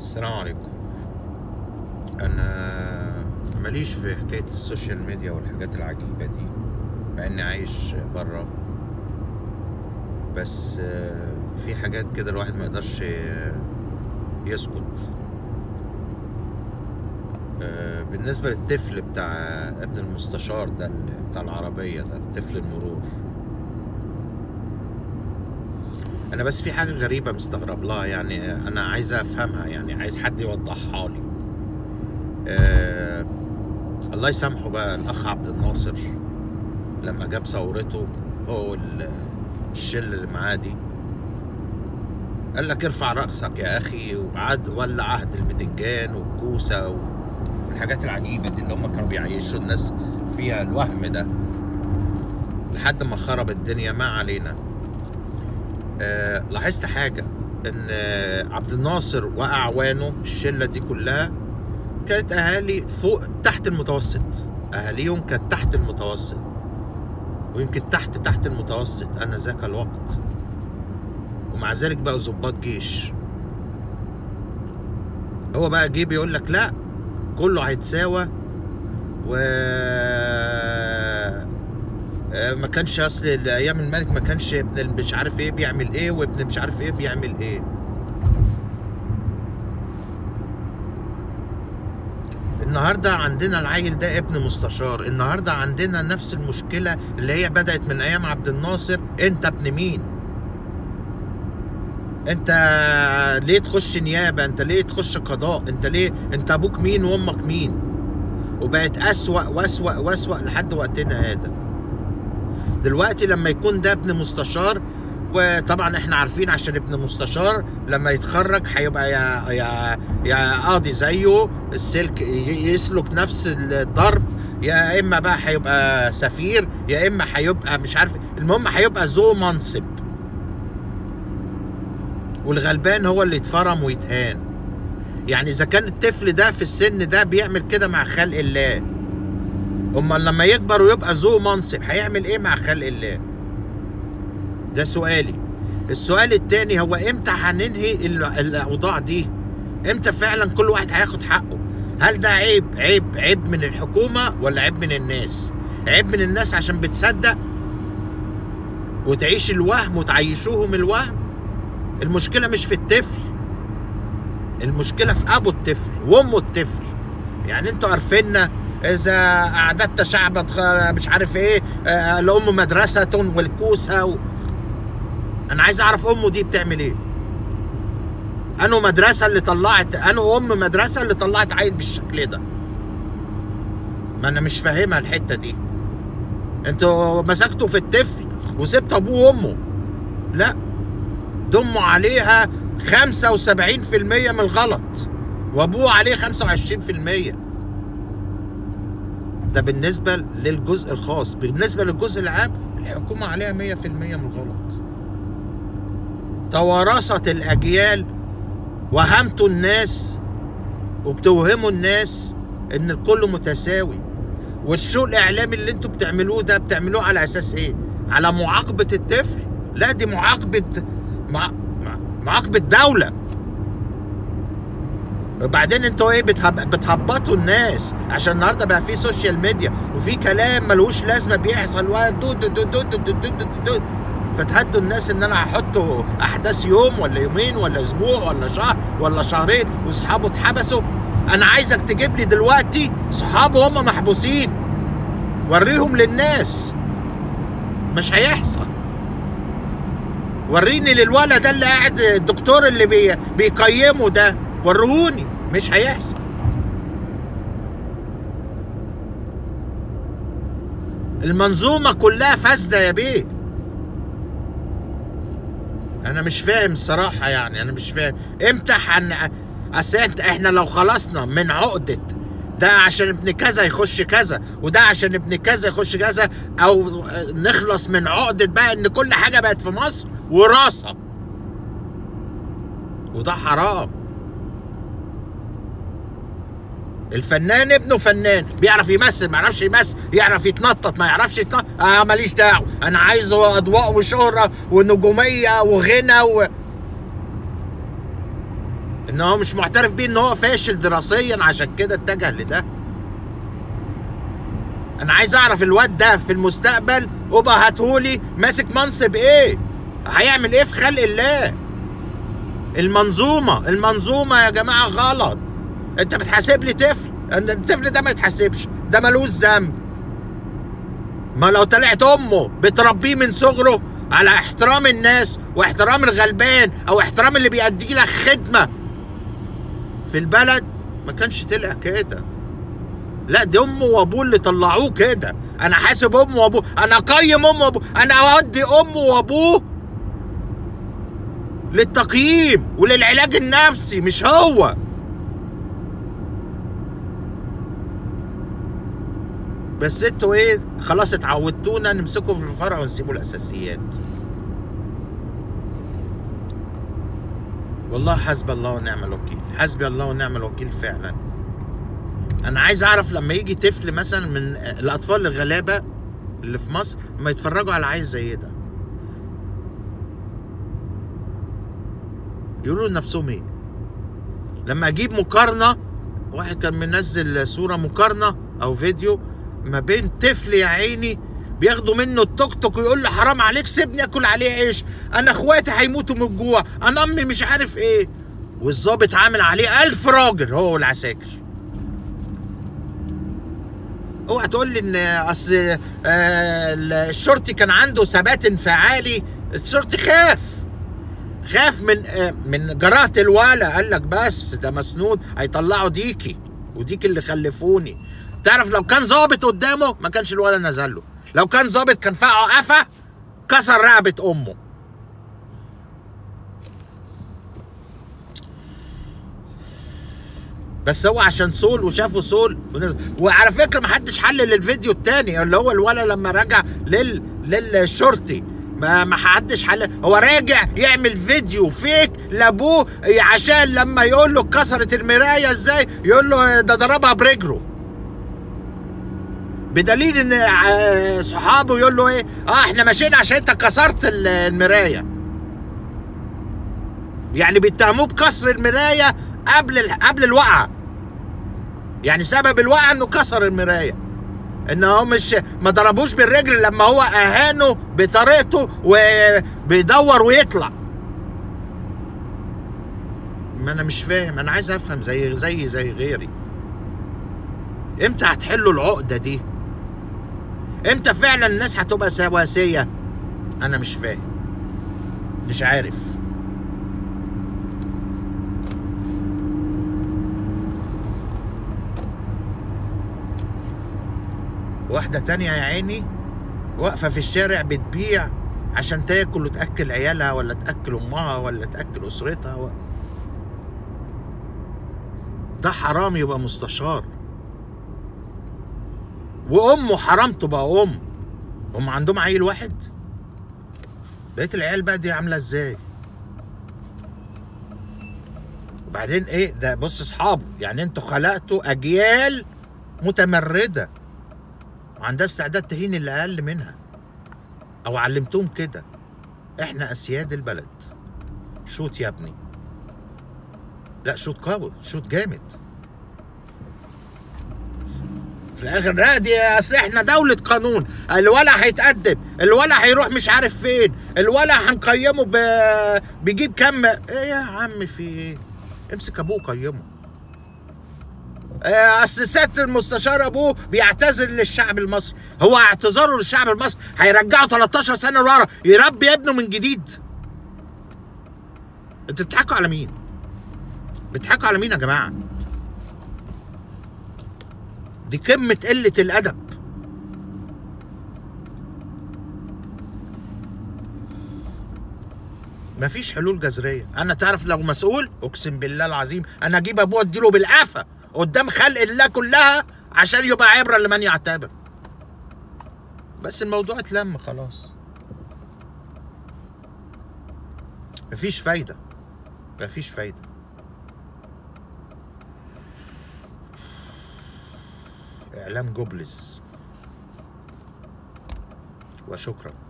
السلام عليكم انا ماليش في حكايه السوشيال ميديا والحاجات العجيبه دي مع اني عايش بره بس آه، في حاجات كده الواحد ما يقدرش آه، يسكت آه، بالنسبه للطفل بتاع ابن المستشار ده ال- بتاع العربيه ده طفل المرور انا بس في حاجه غريبه مستغرب لها يعني انا عايز افهمها يعني عايز حد يوضحها لي آه الله يسامحه بقى الاخ عبد الناصر لما جاب ثورته هو وال- الشله اللي معاه دي قال لك ارفع راسك يا اخي وعد ولا عهد البتنجان والكوسه والحاجات العجيبه دي اللي هم كانوا بيعيشوا الناس فيها الوهم ده لحد ما خرب الدنيا ما علينا آه، لاحظت حاجة إن آه، عبد الناصر وأعوانه الشلة دي كلها كانت أهالي فوق تحت المتوسط أهاليهم كانت تحت المتوسط ويمكن تحت تحت المتوسط أنا ذاك الوقت ومع ذلك بقوا ضباط جيش هو بقى جه بيقول لك لا كله هيتساوى و آه، ما كانش اصل ايام الملك ما كانش ابن ال- مش عارف ايه بيعمل ايه وابن مش عارف ايه بيعمل ايه النهارده عندنا العيل ده ابن مستشار النهارده عندنا نفس المشكله اللي هي بدات من ايام عبد الناصر انت ابن مين انت ليه تخش نيابه انت ليه تخش قضاء انت ليه انت ابوك مين وامك مين وبقت اسوا واسوا واسوا لحد وقتنا هذا دلوقتي لما يكون ده ابن مستشار وطبعا احنا عارفين عشان ابن مستشار لما يتخرج هيبقى يا يا يا قاضي زيه السلك ي- يسلك نفس الضرب يا اما بقى هيبقى سفير يا اما هيبقى مش عارف المهم هيبقى ذو منصب والغلبان هو اللي يتفرم ويتهان يعني اذا كان الطفل ده في السن ده بيعمل كده مع خلق الله امال لما يكبر ويبقى ذو منصب هيعمل ايه مع خلق الله ده سؤالي السؤال التاني هو امتى هننهي ال- الاوضاع دي امتى فعلا كل واحد هياخد حقه هل ده عيب عيب عيب من الحكومة ولا عيب من الناس عيب من الناس عشان بتصدق وتعيش الوهم وتعيشوهم الوهم المشكلة مش في الطفل المشكلة في أبو الطفل وأمه الطفل يعني انتوا عارفيننا إذا أعددت شعبا تخ- مش عارف إيه آه، الأم مدرسة والكوسة و... أنا عايز أعرف أمه دي بتعمل إيه أنو مدرسة اللي طلعت أنو أم مدرسة اللي طلعت عيل بالشكل ده ما أنا مش فاهمها الحتة دي انتوا مسكتوا في الطفل وسبت أبوه وأمه لا ضموا عليها 75% من الغلط وابوه عليه 25% ده بالنسبة للجزء الخاص بالنسبة للجزء العام الحكومة عليها 100% من الغلط توارثت الأجيال وهمتوا الناس وبتوهموا الناس ان الكل متساوي والشو الاعلامي اللي انتوا بتعملوه ده بتعملوه على اساس ايه على معاقبة الطفل لا دي معاقبة مع... مع- معاقبة دولة وبعدين انتوا ايه بتهب... بتهبطوا الناس عشان النهارده بقى في سوشيال ميديا وفي كلام ملوش لازمه بيحصل دو دو دو دو دو دو دو دو دو فتهدوا الناس ان انا هحط احداث يوم ولا يومين ولا اسبوع ولا شهر ولا شهرين واصحابه اتحبسوا انا عايزك تجيب لي دلوقتي صحابه هم محبوسين وريهم للناس مش هيحصل وريني للولد ده اللي قاعد الدكتور اللي بي بيقيمه ده وروني مش هيحصل المنظومة كلها فاسدة يا بيه أنا مش فاهم الصراحة يعني أنا مش فاهم إمتى حن أصل إنت- إحنا لو خلصنا من عقدة ده عشان ابن كذا يخش كذا وده عشان ابن كذا يخش كذا أو نخلص من عقدة بقى إن كل حاجة بقت في مصر وراثة وده حرام الفنان ابنه فنان بيعرف يمثل ما يعرفش يمثل يعرف يتنطط ما يعرفش يتنطط اه ماليش دعوه انا عايزه اضواء وشهره ونجوميه وغنى و... ان هو مش معترف بيه ان هو فاشل دراسيا عشان كده اتجه لده انا عايز اعرف الواد ده في المستقبل وبقى هاتهولي ماسك منصب ايه هيعمل ايه في خلق الله المنظومه المنظومه يا جماعه غلط انت بتحاسب لي طفل ان الطفل ده ما يتحاسبش ده ملوش ذنب ما لو طلعت امه بتربيه من صغره على احترام الناس واحترام الغلبان او احترام اللي بيأدي لك خدمه في البلد ما كانش طلع كده لا دي امه وابوه اللي طلعوه كده انا حاسب امه وابوه انا اقيم امه وابوه انا اودي امه وابوه للتقييم وللعلاج النفسي مش هو بس انتوا ايه خلاص اتعودتونا نمسكوا في الفرع ونسيبوا الاساسيات والله حسبي الله ونعم الوكيل حسبي الله ونعم الوكيل فعلا انا عايز اعرف لما يجي طفل مثلا من الاطفال الغلابه اللي في مصر ما يتفرجوا على عيل زي ده يقولوا لنفسهم ايه لما اجيب مقارنه واحد كان منزل صوره مقارنه او فيديو ما بين طفل يا عيني بياخدوا منه التوك توك ويقول له حرام عليك سيبني اكل عليه عيش انا اخواتي هيموتوا من الجوع انا امي مش عارف ايه والظابط عامل عليه ألف راجل هو والعساكر اوعى تقول لي ان اصل آه، الشرطي كان عنده ثبات انفعالي الشرطي خاف خاف من آه، من جراحة الولا قال لك بس ده مسنود هيطلعوا ديكي وديكي اللي خلفوني تعرف لو كان ظابط قدامه ما كانش الولا نزل له لو كان ظابط كان فقعه قفا كسر رقبة امه بس هو عشان سول وشافوا سول ونزل وعلى فكره ما حدش حلل الفيديو التاني اللي هو الولا لما رجع لل للشرطي ما ما حدش حلل هو راجع يعمل فيديو فيك لابوه عشان لما يقول له كسرت المرايه ازاي يقول له ده ضربها برجله بدليل ان آه، صحابه يقول له ايه اه احنا ماشيين عشان انت كسرت ال- المرايه يعني بيتهموه بكسر المرايه قبل ال- قبل الوقعه يعني سبب الوقعه انه كسر المرايه ان هو مش ما ضربوش بالرجل لما هو اهانه بطريقته وبيدور ويطلع ما انا مش فاهم انا عايز افهم زي زي زي غيري امتى هتحلوا العقده دي امتى فعلا الناس هتبقى سواسيه انا مش فاهم مش عارف واحدة تانية يا عيني واقفة في الشارع بتبيع عشان تاكل وتأكل عيالها ولا تأكل أمها ولا تأكل أسرتها و... ده حرام يبقى مستشار وأمه حرام تبقى أم هم عندهم عيل واحد بقيت العيال بقى دي عاملة ازاي وبعدين ايه ده بص اصحابه يعني انتوا خلقتوا اجيال متمرده وعندها استعداد تهين اللي اقل منها او علمتهم كده احنا اسياد البلد شوت يا ابني لا شوت قوي شوت جامد في الاخر لا دي اصل احنا دولة قانون الولا هيتأدب الولا هيروح مش عارف فين الولا هنقيمه ب... بيجيب كم ايه يا عم في ايه امسك ابوه قيمه آه، اصل سياده المستشار ابوه بيعتذر للشعب المصري هو اعتذاره للشعب المصري هيرجعه 13 سنه لورا يربي ابنه من جديد انتوا بتضحكوا على مين بتضحكوا على مين يا جماعه دي قمه قله الادب مفيش حلول جذريه انا تعرف لو مسؤول اقسم بالله العظيم انا اجيب ابوه اديله بالقفا قدام خلق الله كلها عشان يبقى عبره لمن يعتبر بس الموضوع اتلم خلاص مفيش فايده مفيش فايده اعلام جوبلز وشكرا